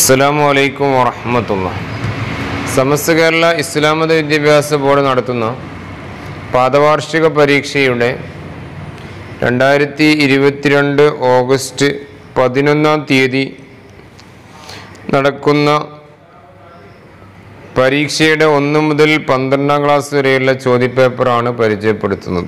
അസ്സലാമു അലൈക്കും വറഹമത്തുള്ള സമസ്ത കേരള ഇസ്ലാമത വിദ്യാഭ്യാസ ബോർഡ് നടത്തുന്ന പാദവാർഷിക പരീക്ഷയുടെ രണ്ടായിരത്തി ഇരുപത്തിരണ്ട് ഓഗസ്റ്റ് പതിനൊന്നാം തീയതി നടക്കുന്ന പരീക്ഷയുടെ ഒന്ന് മുതൽ പന്ത്രണ്ടാം ക്ലാസ് വരെയുള്ള ചോദ്യപേപ്പറാണ് പരിചയപ്പെടുത്തുന്നത്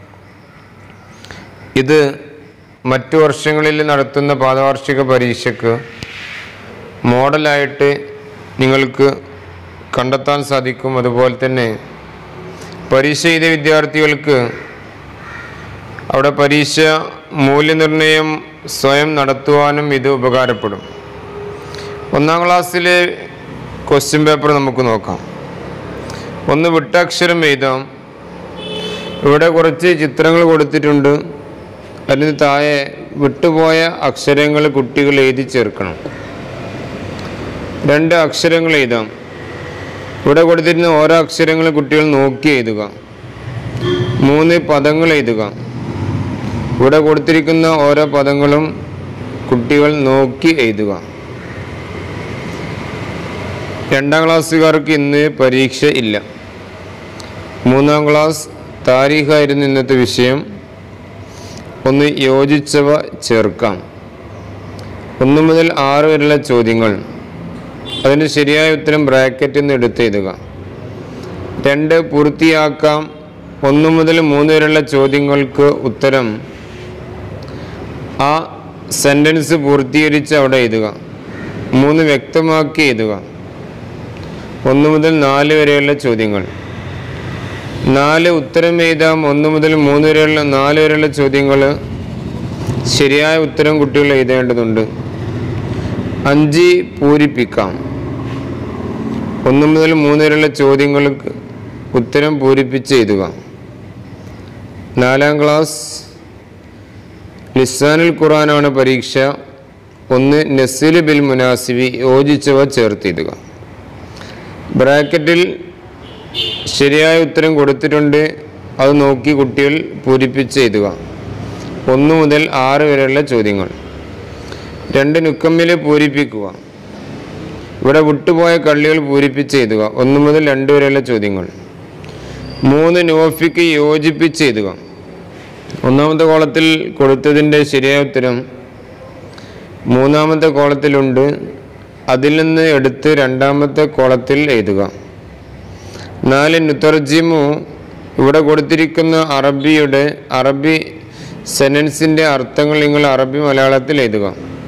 ഇത് മറ്റു വർഷങ്ങളിൽ നടത്തുന്ന പാദവാർഷിക പരീക്ഷയ്ക്ക് മോഡലായിട്ട് നിങ്ങൾക്ക് കണ്ടെത്താൻ സാധിക്കും അതുപോലെ തന്നെ പരീക്ഷ ചെയ്ത വിദ്യാർത്ഥികൾക്ക് അവിടെ പരീക്ഷ മൂല്യനിർണ്ണയം സ്വയം നടത്തുവാനും ഇത് ഉപകാരപ്പെടും ഒന്നാം ക്ലാസ്സിലെ ക്വസ്റ്റ്യൻ പേപ്പർ നമുക്ക് നോക്കാം ഒന്ന് വിട്ടക്ഷരം എഴുതാം ഇവിടെ കുറച്ച് ചിത്രങ്ങൾ കൊടുത്തിട്ടുണ്ട് അതിന് താഴെ വിട്ടുപോയ അക്ഷരങ്ങൾ കുട്ടികൾ എഴുതി ചേർക്കണം രണ്ട് അക്ഷരങ്ങൾ എഴുതാം ഇവിടെ കൊടുത്തിരുന്ന ഓരോ അക്ഷരങ്ങൾ കുട്ടികൾ നോക്കി എഴുതുക മൂന്ന് പദങ്ങൾ എഴുതുക ഇവിടെ കൊടുത്തിരിക്കുന്ന ഓരോ പദങ്ങളും കുട്ടികൾ നോക്കി എഴുതുക രണ്ടാം ക്ലാസ്സുകാർക്ക് ഇന്ന് പരീക്ഷ ഇല്ല മൂന്നാം ക്ലാസ് താരീഖായിരുന്നു ഇന്നത്തെ വിഷയം ഒന്ന് യോജിച്ചവ ചേർക്കാം ഒന്ന് മുതൽ ആറ് വരെയുള്ള ചോദ്യങ്ങൾ അതിന് ശരിയായ ഉത്തരം ബ്രാക്കറ്റിൽ നിന്ന് എടുത്തെഴുതുക രണ്ട് പൂർത്തിയാക്കാം ഒന്ന് മുതൽ മൂന്ന് വരെയുള്ള ചോദ്യങ്ങൾക്ക് ഉത്തരം ആ സെൻറ്റൻസ് പൂർത്തീകരിച്ച് അവിടെ എഴുതുക മൂന്ന് വ്യക്തമാക്കി എഴുതുക ഒന്ന് മുതൽ നാല് വരെയുള്ള ചോദ്യങ്ങൾ നാല് ഉത്തരം എഴുതാം ഒന്ന് മുതൽ മൂന്ന് വരെയുള്ള നാല് വരെയുള്ള ചോദ്യങ്ങൾ ശരിയായ ഉത്തരം കുട്ടികൾ എഴുതേണ്ടതുണ്ട് അഞ്ച് പൂരിപ്പിക്കാം ഒന്ന് മുതൽ മൂന്ന് വരെയുള്ള ചോദ്യങ്ങൾക്ക് ഉത്തരം പൂരിപ്പിച്ച് എഴുതുക നാലാം ക്ലാസ് ലിസാനുൽ ഖുറാനാണ് പരീക്ഷ ഒന്ന് നസീൽ ബിൽ മുനാസിബി യോജിച്ചവ ചേർത്തെഴുതുക ബ്രാക്കറ്റിൽ ശരിയായ ഉത്തരം കൊടുത്തിട്ടുണ്ട് അത് നോക്കി കുട്ടികൾ പൂരിപ്പിച്ച് എഴുതുക ഒന്ന് മുതൽ ആറ് വരെയുള്ള ചോദ്യങ്ങൾ രണ്ട് നുക്കമ്മിൽ പൂരിപ്പിക്കുക ഇവിടെ വിട്ടുപോയ കള്ളികൾ പൂരിപ്പിച്ച് എഴുതുക ഒന്ന് മുതൽ രണ്ട് വരെയുള്ള ചോദ്യങ്ങൾ മൂന്ന് നോഫിക്ക് യോജിപ്പിച്ച് എഴുതുക ഒന്നാമത്തെ കോളത്തിൽ കൊടുത്തതിൻ്റെ ശരിയായ ഉത്തരം മൂന്നാമത്തെ കോളത്തിലുണ്ട് അതിൽ നിന്ന് എടുത്ത് രണ്ടാമത്തെ കോളത്തിൽ എഴുതുക നാല് നുത്തർജിമു ഇവിടെ കൊടുത്തിരിക്കുന്ന അറബിയുടെ അറബി സെനൻസിൻ്റെ അർത്ഥങ്ങൾ നിങ്ങൾ അറബി മലയാളത്തിൽ എഴുതുക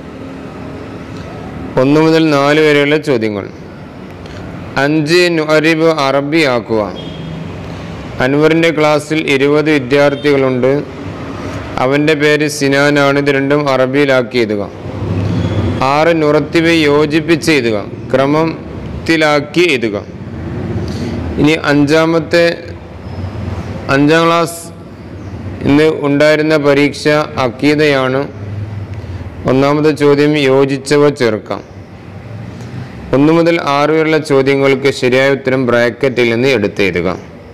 ഒന്ന് മുതൽ നാല് വരെയുള്ള ചോദ്യങ്ങൾ അഞ്ച് നുഅരിബ് അറബി ആക്കുക അൻവറിൻ്റെ ക്ലാസ്സിൽ ഇരുപത് വിദ്യാർത്ഥികളുണ്ട് അവൻ്റെ പേര് സിനാനാണ് ഇത് രണ്ടും അറബിയിലാക്കി എഴുതുക ആറ് നുറത്തിവെ യോജിപ്പിച്ച് എഴുതുക ക്രമത്തിലാക്കി എഴുതുക ഇനി അഞ്ചാമത്തെ അഞ്ചാം ക്ലാസ് ഇന്ന് ഉണ്ടായിരുന്ന പരീക്ഷ അക്കീതയാണ് ഒന്നാമത്തെ ചോദ്യം യോജിച്ചവ ചേർക്കാം ഒന്ന് മുതൽ ആറ് വരെയുള്ള ചോദ്യങ്ങൾക്ക് ശരിയായ ഉത്തരം ബ്രാക്കറ്റിൽ നിന്ന് എടുത്തെഴുതുക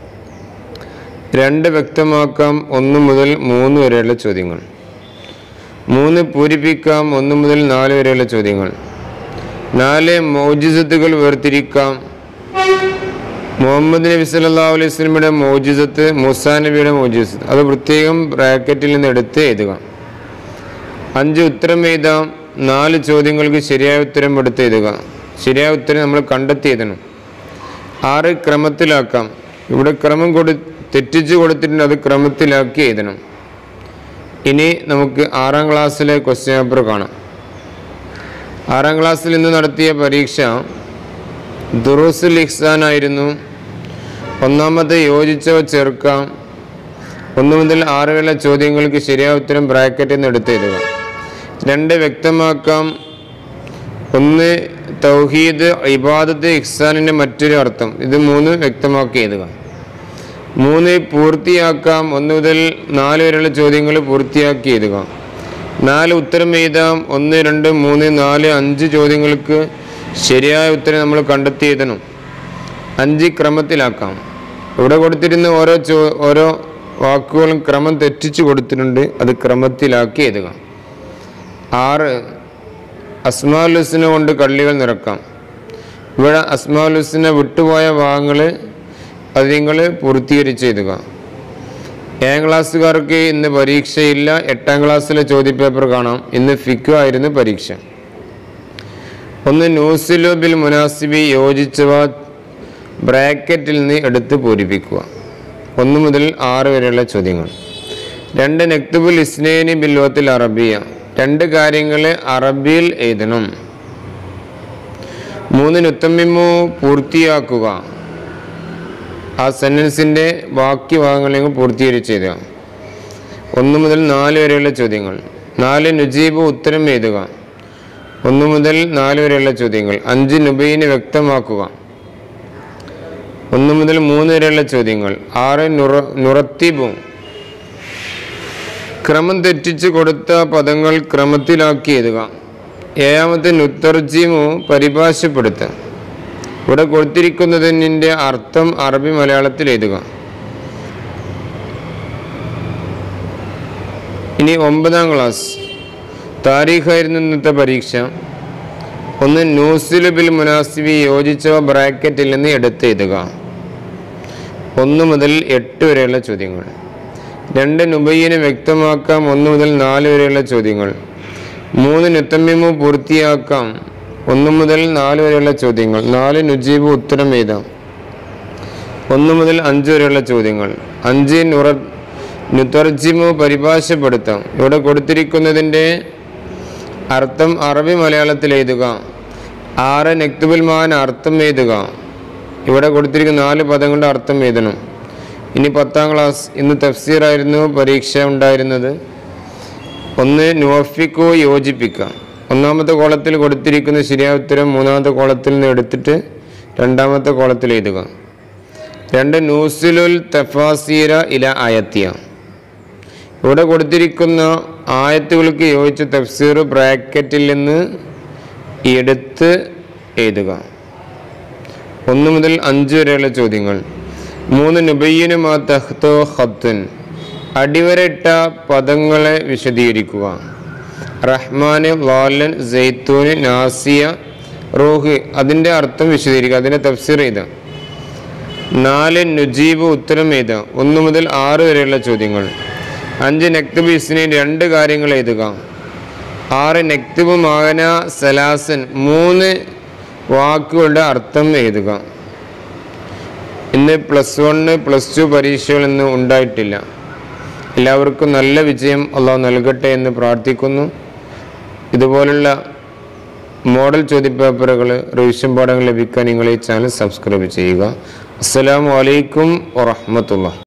രണ്ട് വ്യക്തമാക്കാം ഒന്ന് മുതൽ മൂന്ന് വരെയുള്ള ചോദ്യങ്ങൾ മൂന്ന് പൂരിപ്പിക്കാം ഒന്ന് മുതൽ നാല് വരെയുള്ള ചോദ്യങ്ങൾ നാല് മോജിസത്തുകൾ വേർതിരിക്കാം മുഹമ്മദ് നബി സല്ലല്ലാഹു അലൈഹി വസല്ലമയുടെ മോജിസത്ത് മുസാ നബിയുടെ മോജിസത്ത് അത് പ്രത്യേകം ബ്രാക്കറ്റിൽ നിന്ന് എടുത്ത് എഴുതുക അഞ്ച് ഉത്തരം എഴുതാം നാല് ചോദ്യങ്ങൾക്ക് ശരിയായ ഉത്തരം എടുത്ത് എഴുതുക ശരിയായ ഉത്തരം നമ്മൾ കണ്ടെത്തി എഴുതണം ആറ് ക്രമത്തിലാക്കാം ഇവിടെ ക്രമം കൊടു തെറ്റിച്ച് കൊടുത്തിട്ടുണ്ട് അത് ക്രമത്തിലാക്കി എഴുതണം ഇനി നമുക്ക് ആറാം ക്ലാസ്സിലെ ക്വസ്റ്റ്യൻ പേപ്പർ കാണാം ആറാം ക്ലാസ്സിൽ ഇന്ന് നടത്തിയ പരീക്ഷ ദുറൂസുൽ ഇഹ്സാൻ ആയിരുന്നു ഒന്നാമത്തെ യോജിച്ചവ ചേർക്കാം ഒന്ന് മുതൽ ആറ് വരെ ചോദ്യങ്ങൾക്ക് ശരിയായ ഉത്തരം ബ്രാക്കറ്റിൽ നിന്ന് എടുത്തെഴുതുക രണ്ട് വ്യക്തമാക്കാം ഒന്ന് തൗഹീദ് ഇബാദത്ത് ഇഹ്സാനിൻ്റെ മറ്റൊരു അർത്ഥം ഇത് മൂന്ന് വ്യക്തമാക്കി എഴുതുക മൂന്ന് പൂർത്തിയാക്കാം ഒന്ന് മുതൽ നാല് വരെയുള്ള ചോദ്യങ്ങൾ പൂർത്തിയാക്കി എഴുതുക നാല് ഉത്തരം എഴുതാം ഒന്ന് രണ്ട് മൂന്ന് നാല് അഞ്ച് ചോദ്യങ്ങൾക്ക് ശരിയായ ഉത്തരം നമ്മൾ കണ്ടെത്തി എഴുതണം അഞ്ച് ക്രമത്തിലാക്കാം ഇവിടെ കൊടുത്തിരുന്ന ഓരോ ചോ ഓരോ വാക്കുകളും ക്രമം തെറ്റിച്ച് കൊടുത്തിട്ടുണ്ട് അത് ക്രമത്തിലാക്കി എഴുതുക ആറ് അസ്മാലുസിനെ കൊണ്ട് കള്ളികൾ നിറക്കാം ഇവിടെ അസ്മാലുസിനെ വിട്ടുപോയ ഭാഗങ്ങൾ അത് നിങ്ങൾ പൂർത്തീകരിച്ച് എഴുതുക ഏഴാം ക്ലാസ്സുകാർക്ക് ഇന്ന് പരീക്ഷയില്ല എട്ടാം ക്ലാസ്സിലെ ചോദ്യപേപ്പർ കാണാം ഇന്ന് ഫിക്കു ആയിരുന്നു പരീക്ഷ ഒന്ന് ന്യൂസിലോ ബിൽ മുനാസിബി യോജിച്ചവ ബ്രാക്കറ്റിൽ നിന്ന് എടുത്ത് പൂരിപ്പിക്കുക ഒന്ന് മുതൽ ആറ് വരെയുള്ള ചോദ്യങ്ങൾ രണ്ട് നെക്തുബുൽ ഇസ്നേനി ബില്ലോത്തിൽ അറബിയ രണ്ട് കാര്യങ്ങൾ അറബിയിൽ എഴുതണം മൂന്ന് നുത്തമ്മിമു പൂർത്തിയാക്കുക ആ സെൻറ്റൻസിൻ്റെ ബാക്കി ഭാഗങ്ങൾ പൂർത്തീകരിച്ച് എഴുതുക ഒന്ന് മുതൽ നാല് വരെയുള്ള ചോദ്യങ്ങൾ നാല് നുജീബ് ഉത്തരം എഴുതുക ഒന്ന് മുതൽ നാല് വരെയുള്ള ചോദ്യങ്ങൾ അഞ്ച് നുബൈന് വ്യക്തമാക്കുക ഒന്ന് മുതൽ മൂന്ന് വരെയുള്ള ചോദ്യങ്ങൾ ആറ് നുറ നുറത്തിബും ക്രമം തെറ്റിച്ച് കൊടുത്ത പദങ്ങൾ ക്രമത്തിലാക്കി എഴുതുക ഏഴാമത്തെ നുത്തർജീമു പരിഭാഷപ്പെടുത്തുക ഇവിടെ കൊടുത്തിരിക്കുന്നതിൻ്റെ അർത്ഥം അറബി മലയാളത്തിൽ എഴുതുക ഇനി ഒമ്പതാം ക്ലാസ് താരീഖായിരുന്നു ഇന്നത്തെ പരീക്ഷ ഒന്ന് ന്യൂസില് ബിൽ മുനാസിബി യോജിച്ചവ ബ്രാക്കറ്റിൽ നിന്ന് എടുത്തെഴുതുക ഒന്ന് മുതൽ എട്ട് വരെയുള്ള ചോദ്യങ്ങൾ രണ്ട് നുബയ്യനെ വ്യക്തമാക്കാം ഒന്ന് മുതൽ നാല് വരെയുള്ള ചോദ്യങ്ങൾ മൂന്ന് നുത്തമ്മിമു പൂർത്തിയാക്കാം ഒന്ന് മുതൽ നാല് വരെയുള്ള ചോദ്യങ്ങൾ നാല് നുജീബ് ഉത്തരം എഴുതാം ഒന്ന് മുതൽ അഞ്ച് വരെയുള്ള ചോദ്യങ്ങൾ അഞ്ച് നുറ നുത്തർജിമു പരിഭാഷപ്പെടുത്താം ഇവിടെ കൊടുത്തിരിക്കുന്നതിൻ്റെ അർത്ഥം അറബി മലയാളത്തിൽ എഴുതുക ആറ് നെക്തുബുൽ മാൻ അർത്ഥം എഴുതുക ഇവിടെ കൊടുത്തിരിക്കുന്ന നാല് പദങ്ങളുടെ അർത്ഥം എഴുതണം ഇനി പത്താം ക്ലാസ് ഇന്ന് തഫ്സീറായിരുന്നു പരീക്ഷ ഉണ്ടായിരുന്നത് ഒന്ന് നോഫിക്കോ യോജിപ്പിക്കുക ഒന്നാമത്തെ കോളത്തിൽ കൊടുത്തിരിക്കുന്ന ശരിയായ ഉത്തരം മൂന്നാമത്തെ കോളത്തിൽ നിന്ന് എടുത്തിട്ട് രണ്ടാമത്തെ കോളത്തിൽ എഴുതുക രണ്ട് നൂസിലുൽ തഫാസീര ഇല ആയത്തിയ ഇവിടെ കൊടുത്തിരിക്കുന്ന ആയത്തുകൾക്ക് യോജിച്ച തഫ്സീർ ബ്രാക്കറ്റിൽ നിന്ന് എടുത്ത് എഴുതുക ഒന്ന് മുതൽ അഞ്ച് വരെയുള്ള ചോദ്യങ്ങൾ മൂന്ന് നുബയ്യനുമാ തഹ്തോ ഖത്തുൻ അടിവരയിട്ട പദങ്ങളെ വിശദീകരിക്കുക റഹ്മാന് ലാലൻ ജെയ്ത്തൂന് നാസിയ റൂഹ് അതിൻ്റെ അർത്ഥം വിശദീകരിക്കുക അതിനെ തഫ്സീർ ചെയ്ത നാല് നുജീബ് ഉത്തരം എഴുതുക ഒന്ന് മുതൽ ആറ് വരെയുള്ള ചോദ്യങ്ങൾ അഞ്ച് നെക്തബ് ഇസ്നീൻ രണ്ട് കാര്യങ്ങൾ എഴുതുക ആറ് നെക്തബ് മകന സലാസൻ മൂന്ന് വാക്കുകളുടെ അർത്ഥം എഴുതുക ഇന്ന് പ്ലസ് വണ്ണ് പ്ലസ് ടു പരീക്ഷകളൊന്നും ഉണ്ടായിട്ടില്ല എല്ലാവർക്കും നല്ല വിജയം അള്ളാഹു നൽകട്ടെ എന്ന് പ്രാർത്ഥിക്കുന്നു ഇതുപോലുള്ള മോഡൽ ചോദ്യപേപ്പറുകൾ റിവിഷൻ പാഠങ്ങൾ ലഭിക്കാൻ നിങ്ങൾ ഈ ചാനൽ സബ്സ്ക്രൈബ് ചെയ്യുക അസ്സലാമു അലൈക്കും വറഹമത്തുള്ള